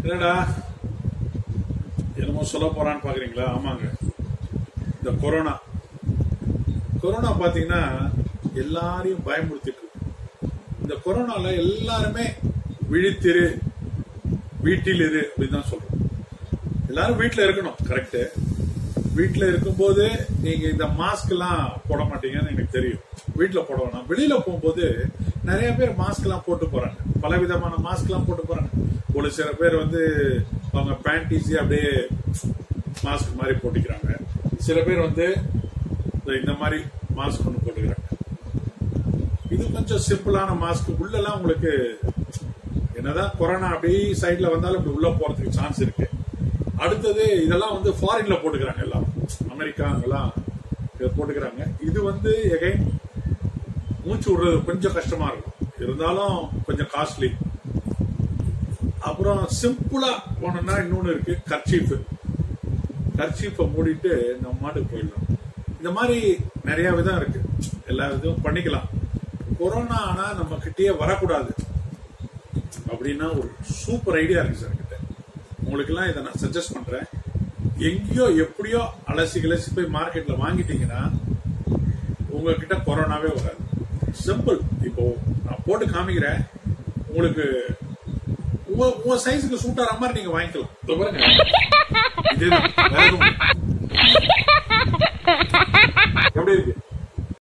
என்னடா என்னமோ சொல்ல போறான்னு பாக்குறீங்களா ஆமாங்க இந்த கொரோனா கொரோனா பாத்தீங்கன்னா எல்லாரையும் பயமுறுத்திட்டு இருக்கு இந்த கொரோனால எல்லாருமே விழித்திரு வீட்டில் இரு அப்படின்னு தான் சொல்றோம் எல்லாரும் வீட்ல இருக்கணும் கரெக்ட் வீட்ல இருக்கும்போது நீங்க இந்த மாஸ்க் எல்லாம் போட மாட்டீங்கன்னு எனக்கு தெரியும் வீட்ல போட வேணாம் வெளியில போகும்போது நிறைய பேர் மாஸ்க் எல்லாம் போட்டு போறாங்க பல விதமான மாஸ்க் எல்லாம் போட்டு போறாங்க ஒரு சில பேர் வந்து அவங்க பேண்டீஸி அப்படியே மாஸ்க் மாதிரி போட்டுக்கிறாங்க சில பேர் வந்து இந்த மாதிரி மாஸ்க் ஒன்று போட்டுக்கிறாங்க இது கொஞ்சம் சிம்பிளான மாஸ்க் உள்ளெல்லாம் உங்களுக்கு என்னதான் கொரோனா அப்படியே சைட்ல வந்தாலும் இப்படி உள்ள போறதுக்கு சான்ஸ் இருக்கு அடுத்தது இதெல்லாம் வந்து ஃபாரின்ல போட்டுக்கிறாங்க எல்லாம் அமெரிக்கா அங்கெல்லாம் இதை போட்டுக்கிறாங்க இது வந்து எகைன் மூச்சு விடுறது கொஞ்சம் கஷ்டமா இருக்கும் இருந்தாலும் கொஞ்சம் காஸ்ட்லி அப்புறம் சிம்பிளா போனோம்னா இன்னொன்னு இருக்கு கர்ச்சீஃப் கர்ச்சீஃபை மூடிட்டு நம்ம மாட்டுக்கு போயிடலாம் இந்த மாதிரி நிறைய விதம் இருக்கு எல்லா இதுவும் பண்ணிக்கலாம் கொரோனா ஆனா நம்ம கிட்டயே வரக்கூடாது அப்படின்னா ஒரு சூப்பர் ஐடியா இருக்கு சார் கிட்ட உங்களுக்கு எல்லாம் இதை நான் சஜஸ்ட் பண்றேன் எங்கேயோ எப்படியோ அலசி கிளசி போய் மார்க்கெட்ல வாங்கிட்டீங்கன்னா உங்ககிட்ட கொரோனாவே வராது சிம்பிள் இப்போ நான் போட்டு காமிக்கிறேன் உங்களுக்கு உங்க உங்க சைஸுக்கு சூட் ஆகிற மாதிரி நீங்க வாங்கிக்கலாம் இதோ பாருங்க இதுதான் வேற எதுவும் இல்ல. எப்படி இருக்கு